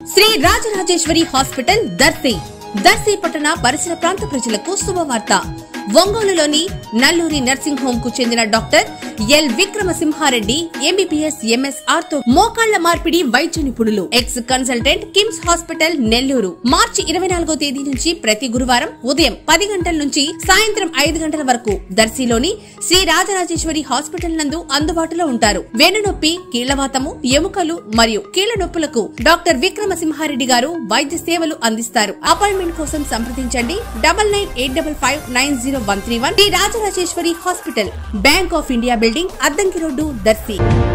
Shri Rajarajeshwari hospital Darshi Darshi పట్టణ పరిసర ప్రాంత ప్రజలకు శుభవార్త ఒంగోలులోని నల్లూరి నర్సింగ్ హోమ్ కు చెందిన doctor L Vikramasimhareddy MBBS MS ortho మోకాళ్ల మార్పిడి వైద్య నిపుణులు ex consultant KIMS hospital Nellore మార్చి ఇరవై నాలుగో తేదీ నుంచి ప్రతి గురువారం ఉదయం పది గంటల నుంచి సాయంత్రం ఐదు గంటల వరకు దర్శిలోని శ్రీ రాజరాజేశ్వరి హాస్పిటల్ నందు అందుబాటులో ఉంటారు వెన్నునొప్పి కీళ్లవాతము ఎముకలు మరియు కీళ్ల నొప్పులకు డాక్టర్ విక్రమసింహారెడ్డి గారు వైద్య సేవలు అందిస్తారు అపాయింట్మెంట్ కోసం సంప్రదించండి double nine eight double five nine zero one three one Shri Rajarajeshwari hospital bank of India building Addanki road Darshi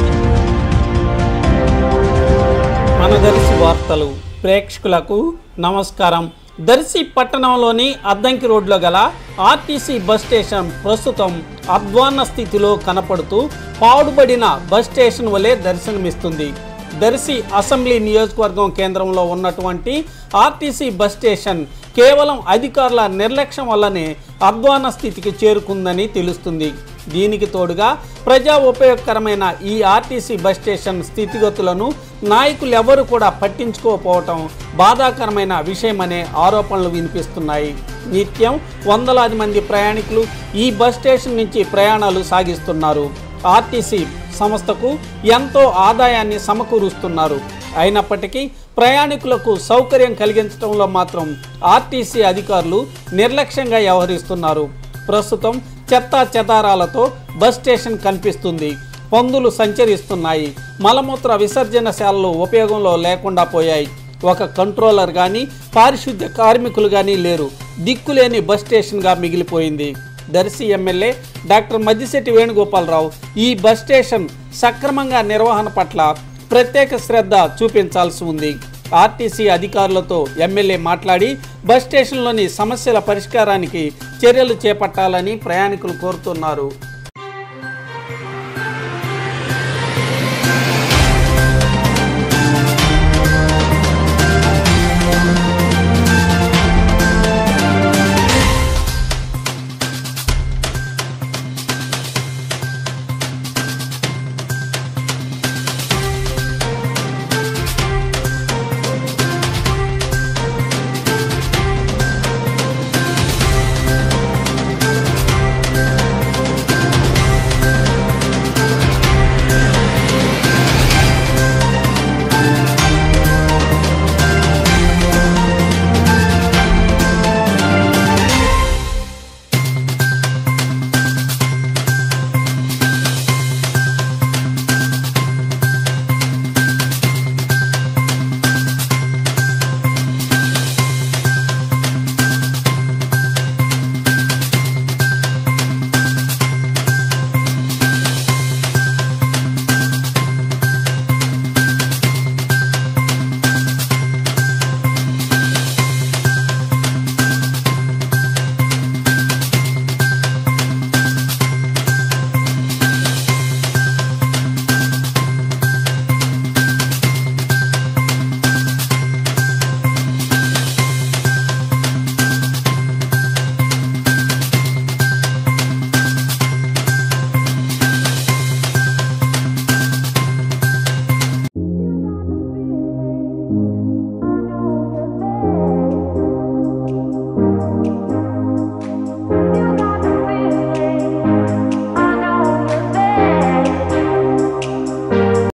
మన దర్శి వార్తలు ప్రేక్షకులకు నమస్కారం దర్శి పట్టణంలోని అద్దంకి రోడ్లో గల ఆర్టీసీ బస్ స్టేషన్ ప్రస్తుతం అధ్వాన్న స్థితిలో కనపడుతూ పాడుబడిన బస్ స్టేషన్ వలె దర్శనమిస్తుంది దర్శి అసెంబ్లీ నియోజకవర్గం కేంద్రంలో ఉన్నటువంటి ఆర్టీసీ బస్ స్టేషన్ కేవలం అధికారుల నిర్లక్ష్యం వల్లనే అధ్వాన స్థితికి చేరుకుందని తెలుస్తుంది దీనికి తోడుగా ప్రజా ఉపయోగకరమైన ఈ ఆర్టీసీ బస్ స్టేషన్ స్థితిగతులను నాయకులు ఎవరు కూడా పట్టించుకోకపోవటం బాధాకరమైన విషయమనే ఆరోపణలు వినిపిస్తున్నాయి నిత్యం వందలాది మంది ప్రయాణికులు ఈ బస్ స్టేషన్ నుంచి ప్రయాణాలు సాగిస్తున్నారు ఆర్టీసీ సంస్థకు ఎంతో ఆదాయాన్ని సమకూరుస్తున్నారు అయినప్పటికీ ప్రయాణికులకు సౌకర్యం కలిగించడంలో మాత్రం ఆర్టీసీ అధికారులు నిర్లక్ష్యంగా వ్యవహరిస్తున్నారు ప్రస్తుతం చెత్తా చెదారాలతో బస్ స్టేషన్ కనిపిస్తుంది పందులు సంచరిస్తున్నాయి మలమూత్ర విసర్జనశాలలు ఉపయోగంలో లేకుండా పోయాయి ఒక కంట్రోలర్ కానీ పారిశుద్ధ్య కార్మికులు కానీ లేరు దిక్కులేని బస్ స్టేషన్గా మిగిలిపోయింది దర్శి ఎమ్మెల్యే డాక్టర్ మద్దిశెట్టి వేణుగోపాలరావు ఈ బస్ స్టేషన్ సక్రమంగా నిర్వహణ పట్ల ప్రత్యేక శ్రద్ధ చూపించాల్సి ఉంది ఆర్టీసీ అధికారులతో ఎమ్మెల్యే మాట్లాడి బస్ స్టేషన్లోని సమస్యల పరిష్కారానికి చర్యలు చేపట్టాలని ప్రయాణికులు కోరుతున్నారు